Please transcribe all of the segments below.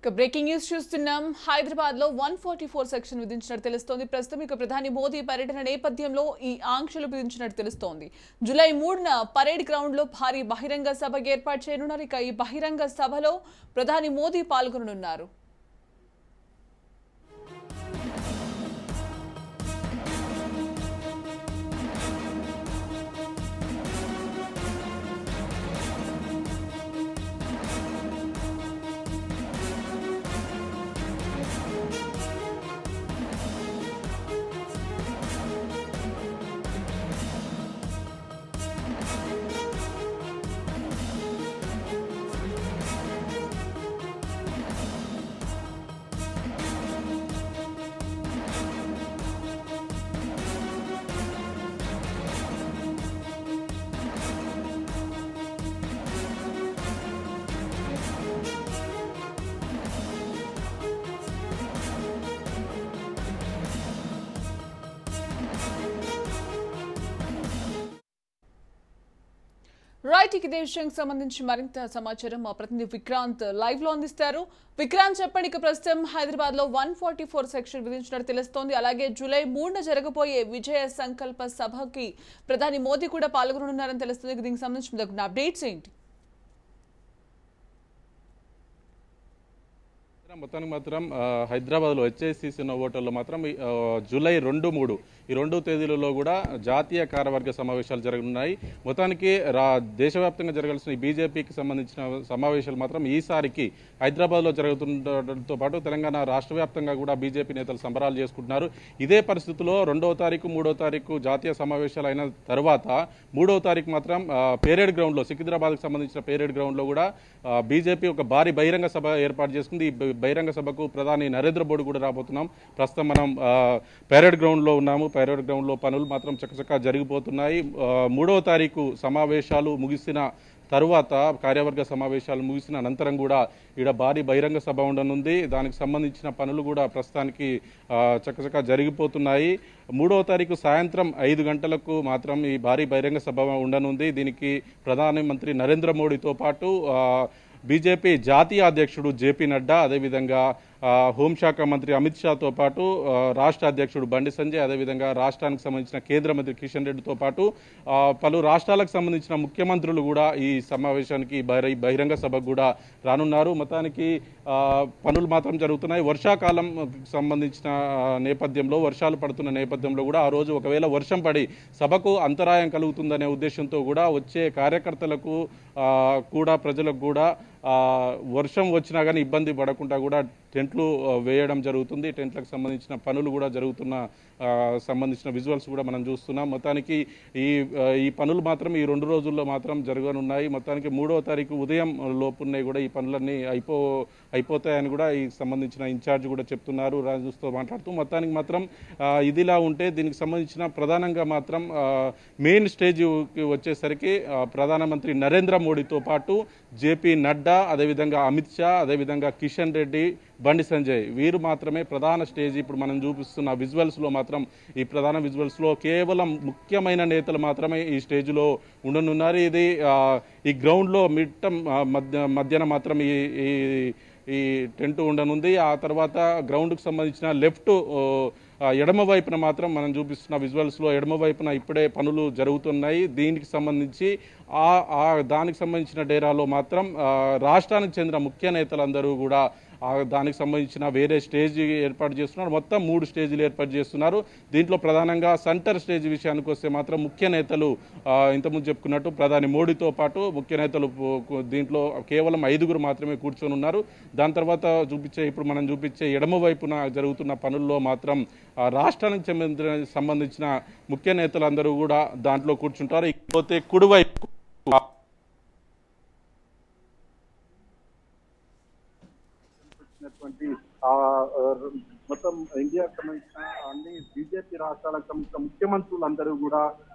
ఇక breaking news చూస్తున్నాం హైదరాబాద్ లో వన్ ఫార్టీ ఫోర్ సెక్షన్ విధించినట్టు తెలుస్తోంది ప్రస్తుతం ఇక ప్రధాని మోదీ పర్యటన నేపథ్యంలో ఈ ఆంక్షలు విధించినట్టు తెలుస్తోంది జూలై మూడున పరేడ్ గ్రౌండ్ లో భారీ బహిరంగ సభ ఏర్పాటు చేయనున్నారు ఇక ఈ బహిరంగ సభలో ప్రధాని మోదీ పాల్గొననున్నారు రైట్ ఇక ఇదే విషయానికి సంబంధించి మరింత సమాచారం మా ప్రతినిధి విక్రాంత్ లైవ్ లో అందిస్తారు విక్రాంత్ చెప్పండి ఇక ప్రస్తుతం హైదరాబాద్ లో వన్ ఫార్టీ ఫోర్ సెక్షన్ విధించినట్టు తెలుస్తోంది అలాగే జూలై మూడున జరగబోయే విజయ సంకల్ప సభకి ప్రధాని మోదీ కూడా పాల్గొననున్నారని తెలుస్తుంది ఇక దీనికి సంబంధించిన అప్డేట్స్ ఏంటి మొత్తానికి మాత్రం ఆ, హైదరాబాద్లో హెచ్ఐసిసి హోటల్లో మాత్రం ఈ, ఆ, జూలై రెండు మూడు ఈ రెండు తేదీలలో కూడా జాతీయ కార్యవర్గ సమావేశాలు జరగనున్నాయి మొత్తానికి రా దేశవ్యాప్తంగా జరగాల్సిన ఈ బీజేపీకి సంబంధించిన సమావేశాలు మాత్రం ఈసారికి హైదరాబాద్లో జరుగుతుండటంతో పాటు తెలంగాణ రాష్ట్ర వ్యాప్తంగా కూడా బీజేపీ నేతలు సంబరాలు చేసుకుంటున్నారు ఇదే పరిస్థితిలో రెండవ తారీఖు మూడో తారీఖు జాతీయ సమావేశాలు అయిన తర్వాత మూడవ తారీఖు మాత్రం ఆ, పేరేడ్ గ్రౌండ్లో సికింద్రాబాద్కి సంబంధించిన పేరేడ్ గ్రౌండ్లో కూడా ఆ, బీజేపీ ఒక భారీ బహిరంగ సభ ఏర్పాటు చేసుకుంది ఈ బ- బహిరంగ సభకు ప్రధాని నరేంద్ర మోడీ కూడా రాబోతున్నాం ప్రస్తుతం మనం ఆ, పేరేడ్ గ్రౌండ్లో ఉన్నాము పేరేడ్ గ్రౌండ్లో పనులు మాత్రం చకచకా జరిగిపోతున్నాయి ఆ, మూడవ తారీఖు సమావేశాలు ముగిసిన తరువాత కార్యవర్గ సమావేశాలు ముగిసిన అనంతరం కూడా ఇక్కడ భారీ బహిరంగ సభ ఉండనుంది దానికి సంబంధించిన పనులు కూడా ప్రస్తుతానికి ఆ, చకచకా జరిగిపోతున్నాయి మూడవ తారీఖు సాయంత్రం ఐదు గంటలకు మాత్రం ఈ భారీ బహిరంగ సభ ఉండనుంది దీనికి ప్రధానమంత్రి నరేంద్ర మోడీతో పాటు ఆ, బీజేపీ జాతీయ అధ్యక్షుడు జేపీ నడ్డా అదేవిధంగా ఆ, హోంశాఖ మంత్రి అమిత్ షాతో పాటు ఆ, రాష్ట్ర అధ్యక్షుడు బండి సంజయ్ అదేవిధంగా రాష్ట్రానికి సంబంధించిన కేంద్ర మంత్రి కిషన్ రెడ్డితో పాటు ఆ, పలు రాష్ట్రాలకు సంబంధించిన ముఖ్యమంత్రులు కూడా ఈ సమావేశానికి ఈ బహిర- ఈ బహిరంగ సభకు కూడా రానున్నారు మొత్తానికి ఆ, పనులు మాత్రం జరుగుతున్నాయి వర్షాకాలం సంబంధించిన ఆ, నేపథ్యంలో వర్షాలు పడుతున్న నేపథ్యంలో కూడా ఆ రోజు ఒకవేళ వర్షం పడి సభకు అంతరాయం కలుగుతుందనే ఉద్దేశంతో కూడా వచ్చే కార్యకర్తలకు ఆ, కూడా ప్రజలకు కూడా ఆ, వర్షం వచ్చినా కానీ ఇబ్బంది పడకుండా కూడా టెంట్లు ఆ, వేయడం జరుగుతుంది టెంట్లకు సంబంధించిన పనులు కూడా జరుగుతున్న ఆ, సంబంధించిన విజువల్స్ కూడా మనం చూస్తున్నాం మొత్తానికి ఈ ఆ, ఈ పనులు మాత్రం ఈ రెండు రోజుల్లో మాత్రం జరగనున్నాయి మొత్తానికి మూడవ తారీఖు ఉదయం లోపున్నాయి కూడా ఈ పనులన్నీ అయిపో అయిపోతాయని కూడా ఈ సంబంధించిన ఇన్ఛార్జ్ కూడా చెప్తున్నారు రాజుతో మాట్లాడుతూ మొత్తానికి మాత్రం ఆ, ఇదిలా ఉంటే దీనికి సంబంధించిన ప్రధానంగా మాత్రం ఆ, మెయిన్ స్టేజ్కి వచ్చేసరికి ఆ, ప్రధానమంత్రి నరేంద్ర మోడీతో పాటు జేపీ నడ్డా అదేవిధంగా అమిత్ షా అదేవిధంగా కిషన్ రెడ్డి బండి సంజయ్ వీరు మాత్రమే ప్రధాన స్టేజ్ ఇప్పుడు మనం చూపిస్తున్న విజువల్స్లో మాత్రం ఈ ప్రధాన విజువల్స్లో కేవలం ముఖ్యమైన నేతలు మాత్రమే ఈ స్టేజ్లో ఉండనున్నారు ఇది ఆ, ఈ గ్రౌండ్లో మిట్ట మధ్య మధ్యన మాత్రం ఈ ఈ ఈ టెంట్ ఉండనుంది ఆ తర్వాత గ్రౌండ్కి సంబంధించిన లెఫ్ట్ ఆ, ఎడమ వైపున మాత్రం మనం చూపిస్తున్న విజువల్స్లో ఎడమ వైపున ఇప్పుడే పనులు జరుగుతున్నాయి దీనికి సంబంధించి ఆ ఆ దానికి సంబంధించిన డేరాలో మాత్రం ఆ, రాష్ట్రానికి చెందిన ముఖ్య నేతలందరూ కూడా ఆ దానికి సంబంధించిన వేరే స్టేజ్ ఏర్పాటు చేస్తున్నారు మొత్తం మూడు స్టేజీలు ఏర్పాటు చేస్తున్నారు దీంట్లో ప్రధానంగా సెంటర్ స్టేజ్ విషయానికి వస్తే మాత్రం ముఖ్య నేతలు ఆ, ఇంతకుముందు చెప్పుకున్నట్టు ప్రధాని మోడీతో పాటు ముఖ్య నేతలు పు- దీంట్లో కేవలం ఐదుగురు మాత్రమే కూర్చొని ఉన్నారు దాని తర్వాత చూపించే ఇప్పుడు మనం చూపించే ఎడమ వైపున జరుగుతున్న పనుల్లో మాత్రం ఆ, రాష్ట్రానికి సంబంధించిన సంబంధించిన ముఖ్య నేతలందరూ కూడా దాంట్లో కూర్చుంటారు ఇకపోతే కుడివైపు వచ్చినటువంటి ఆ, ఆ, మొత్తం ఇండియాకు సంబంధించిన అన్ని బీజేపీ రాష్ట్రాలకు సంబంధించిన ముఖ్యమంత్రులందరూ కూడా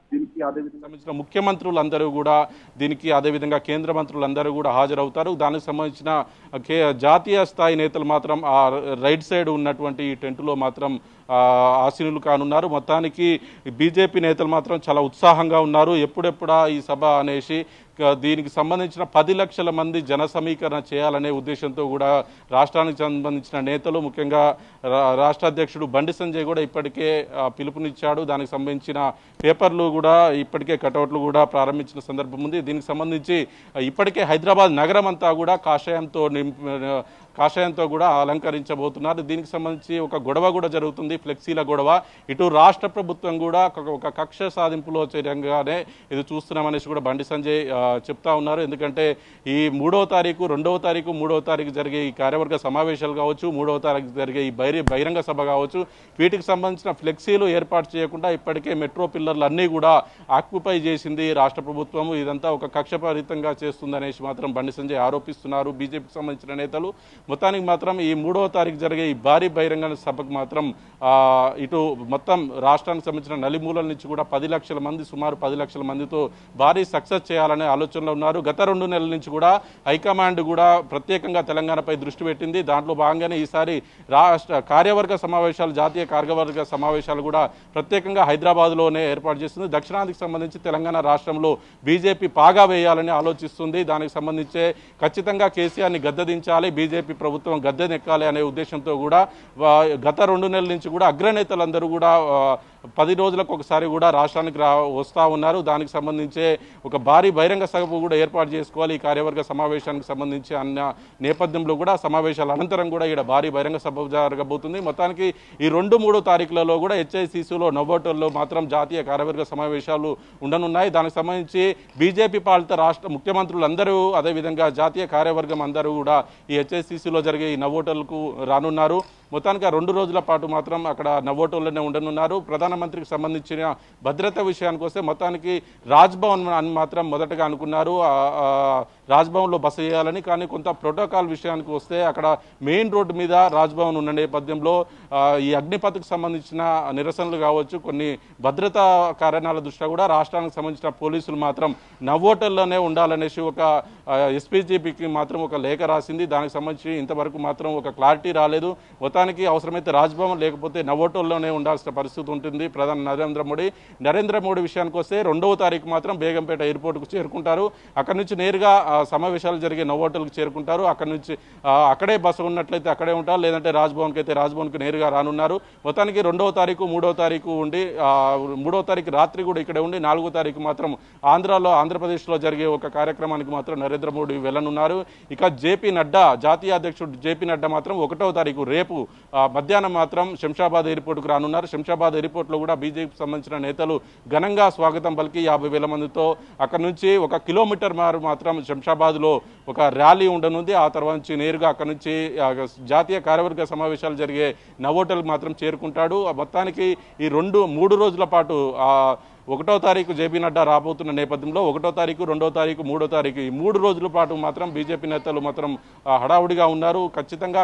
దీనికి అదేవిధంగా సంబంధించిన ముఖ్యమంత్రులందరూ కూడా దీనికి అదేవిధంగా కేంద్ర మంత్రులందరూ కూడా హాజరవుతారు దానికి సంబంధించిన కే జాతీయ స్థాయి నేతలు మాత్రం ఆ రైట్ సైడ్ ఉన్నటువంటి ఈ టెంట్లో మాత్రం ఆ, ఆసీనులు కానున్నారు మొత్తానికి బీజేపీ నేతలు మాత్రం చాలా ఉత్సాహంగా ఉన్నారు ఎప్పుడెప్పుడా ఈ సభ అనేసి క- దీనికి సంబంధించిన పది లక్షల మంది జన సమీకరణ చేయాలనే ఉద్దేశంతో కూడా రాష్ట్రానికి సంబంధించిన నేతలు ముఖ్యంగా రా- రాష్ట్ర అధ్యక్షుడు బండి సంజయ్ కూడా ఇప్పటికే ఆ, పిలుపునిచ్చాడు దానికి సంబంధించిన పేపర్లు కూడా ఇప్పటికే కటౌట్లు కూడా ప్రారంభించిన సందర్భం ఉంది దీనికి సంబంధించి ఆ, ఇప్పటికే హైదరాబాద్ నగరం అంతా కూడా కాషాయంతో నింప కాషాయంతో కూడా అలంకరించబోతున్నారు దీనికి సంబంధించి ఒక గొడవ కూడా జరుగుతుంది ఫ్లెక్సీల గొడవ ఇటు రాష్ట్ర ప్రభుత్వం కూడా ఒక- ఒక కక్ష సాధింపులో చేరంగానే ఇది చూస్తున్నామనేసి కూడా బండి సంజయ్ ఆ, చెప్తా ఉన్నారు ఎందుకంటే ఈ మూడవ తారీఖు రెండవ తారీఖు మూడవ తారీఖు జరిగే ఈ కార్యవర్గ సమావేశాలు కావచ్చు మూడవ తారీఖు జరిగే ఈ బహిరి బహిరంగ సభ కావచ్చు వీటికి సంబంధించిన ఫ్లెక్సీలు ఏర్పాటు చేయకుండా ఇప్పటికే మెట్రో పిల్లర్లు అన్నీ కూడా ఆక్యుపై చేసింది రాష్ట్ర ప్రభుత్వం ఇదంతా ఒక కక్షపరితంగా చేస్తుందనేసి మాత్రం బండి సంజయ్ ఆరోపిస్తున్నారు బీజేపీకి సంబంధించిన నేతలు మొత్తానికి మాత్రం ఈ మూడవ తారీఖు జరిగే ఈ భారీ బహిరంగ సభకు మాత్రం ఆ, ఇటు మొత్తం రాష్ట్రానికి సంబంధించిన నలుమూలల నుంచి కూడా పది లక్షల మంది సుమారు పది లక్షల మందితో భారీ సక్సెస్ చేయాలనే ఆలోచనలో ఉన్నారు గత రెండు నెలల నుంచి కూడా హైకమాండ్ కూడా ప్రత్యేకంగా తెలంగాణపై దృష్టి పెట్టింది దాంట్లో భాగంగానే ఈసారి రాష్ట్ర కార్యవర్గ సమావేశాలు జాతీయ కార్యవర్గ సమావేశాలు కూడా ప్రత్యేకంగా హైదరాబాద్లోనే ఏర్పాటు చేస్తుంది దక్షిణాదికి సంబంధించి తెలంగాణ రాష్ట్రంలో బీజేపీ పాగా వేయాలని ఆలోచిస్తుంది దానికి సంబంధించే ఖచ్చితంగా కేసీఆర్ని గద్దెదించాలి బీజేపీ ప్రభుత్వం గద్దెనెక్కాలి అనే ఉద్దేశంతో కూడా వా- గత రెండు నెలల నుంచి కూడా అగ్రనేతలందరూ కూడా ఆ, పది రోజులకు ఒకసారి కూడా రాష్ట్రానికి రా వస్తూ ఉన్నారు దానికి సంబంధించే ఒక భారీ బహిరంగ సభ కూడా ఏర్పాటు చేసుకోవాలి ఈ కార్యవర్గ సమావేశానికి సంబంధించి అన్న నేపథ్యంలో కూడా సమావేశాల అనంతరం కూడా ఇక్కడ భారీ బహిరంగ సభ జరగబోతుంది మొత్తానికి ఈ రెండు మూడు తారీఖులలో కూడా హెచ్ఐసిసిలో నవ్వోటల్లో మాత్రం జాతీయ కార్యవర్గ సమావేశాలు ఉండనున్నాయి దానికి సంబంధించి బీజేపీ పాలిత రాష్ట్ర ముఖ్యమంత్రులందరూ అదేవిధంగా జాతీయ కార్యవర్గం అందరూ కూడా ఈ హెచ్ఐసిసిలో జరిగే ఈ నవ్వోటలకు రానున్నారు మొత్తానికి ఆ రెండు రోజుల పాటు మాత్రం అక్కడ నవ్వోటోల్లోనే ఉండనున్నారు ప్రధానమంత్రికి సంబంధించిన భద్రత విషయానికి వస్తే మొత్తానికి రాజ్భవన్ అని మాత్రం మొదటగా అనుకున్నారు ఆ, ఆ, రాజ్భవన్లో బస చేయాలని కానీ కొంత ప్రోటోకాల్ విషయానికి వస్తే అక్కడ మెయిన్ రోడ్డు మీద రాజ్భవన్ ఉన్న నేపథ్యంలో ఆ, ఈ అగ్నిపథకు సంబంధించిన నిరసనలు కావచ్చు కొన్ని భద్రతా కారణాల దృష్ట్యా కూడా రాష్ట్రానికి సంబంధించిన పోలీసులు మాత్రం నవ్వోటల్లోనే ఉండాలనేసి ఒక ఎస్పీజీపీకి మాత్రం ఒక లేఖ రాసింది దానికి సంబంధించి ఇంతవరకు మాత్రం ఒక క్లారిటీ రాలేదు మొత్తానికి అవసరమైతే రాజ్భవన్ లేకపోతే నవోటోల్లోనే ఉండాల్సిన పరిస్థితి ఉంటుంది ప్రధాని నరేంద్ర మోడీ నరేంద్ర మోడీ విషయానికి వస్తే రెండవ తారీఖు మాత్రం బేగంపేట ఎయిర్పోర్ట్కు చేరుకుంటారు అక్కడి నుంచి నేరుగా ఆ, సమావేశాలు జరిగే నవోటల్కి చేరుకుంటారు అక్కడి నుంచి ఆ, అక్కడే బస ఉన్నట్లయితే అక్కడే ఉంటారు లేదంటే రాజ్భవన్కి అయితే రాజ్భవన్కి నేరుగా రానున్నారు మొత్తానికి రెండవ తారీఖు మూడవ తారీఖు ఉండి ఆ, మూడవ తారీఖు రాత్రి కూడా ఇక్కడ ఉండి నాలుగో తారీఖు మాత్రం ఆంధ్రాలో ఆంధ్రప్రదేశ్లో జరిగే ఒక కార్యక్రమానికి మాత్రం నరేంద్ర మోడీ వెళ్ళనున్నారు ఇక జేపీ నడ్డా జాతీయ అధ్యక్షుడు జేపీ నడ్డా మాత్రం ఒకటవ తారీఖు రేపు ఆ, మధ్యాహ్నం మాత్రం శంషాబాద్ ఎయిర్పోర్ట్కు రానున్నారు శంషాబాద్ ఎయిర్పోర్ట్లో కూడా బీజేపీకి సంబంధించిన నేతలు ఘనంగా స్వాగతం పలికి యాభై వేల మందితో అక్కడ నుంచి ఒక కిలోమీటర్ మారు మాత్రం శంషాబాద్లో ఒక ర్యాలీ ఉండనుంది ఆ తర్వాత నుంచి నేరుగా అక్కడ నుంచి ఆ, జాతీయ కార్యవర్గ సమావేశాలు జరిగే నవోటల్కి మాత్రం చేరుకుంటాడు ఆ మొత్తానికి ఈ రెండు మూడు రోజుల పాటు ఆ ఒకటో తారీఖు జేపీ నడ్డా రాబోతున్న నేపథ్యంలో ఒకటో తారీఖు రెండో తారీఖు మూడో తారీఖు ఈ మూడు రోజుల పాటు మాత్రం బీజేపీ నేతలు మాత్రం ఆ, హడావుడిగా ఉన్నారు ఖచ్చితంగా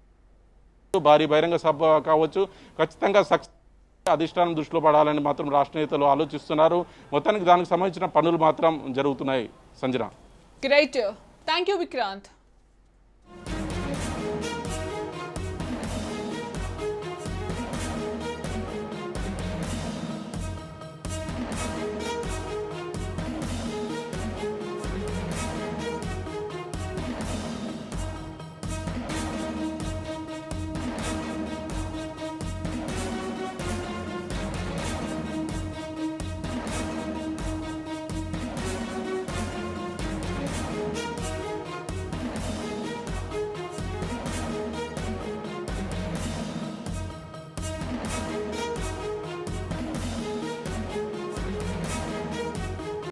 భారీ బహిరంగ సభ కావచ్చు ఖచ్చితంగా సక్సెస్ అధిష్టానం దృష్టిలో పడాలని మాత్రం రాష్ట్ర నేతలు ఆలోచిస్తున్నారు మొత్తానికి దానికి సంబంధించిన పనులు మాత్రం జరుగుతున్నాయి Sanjana great thank you Vikrant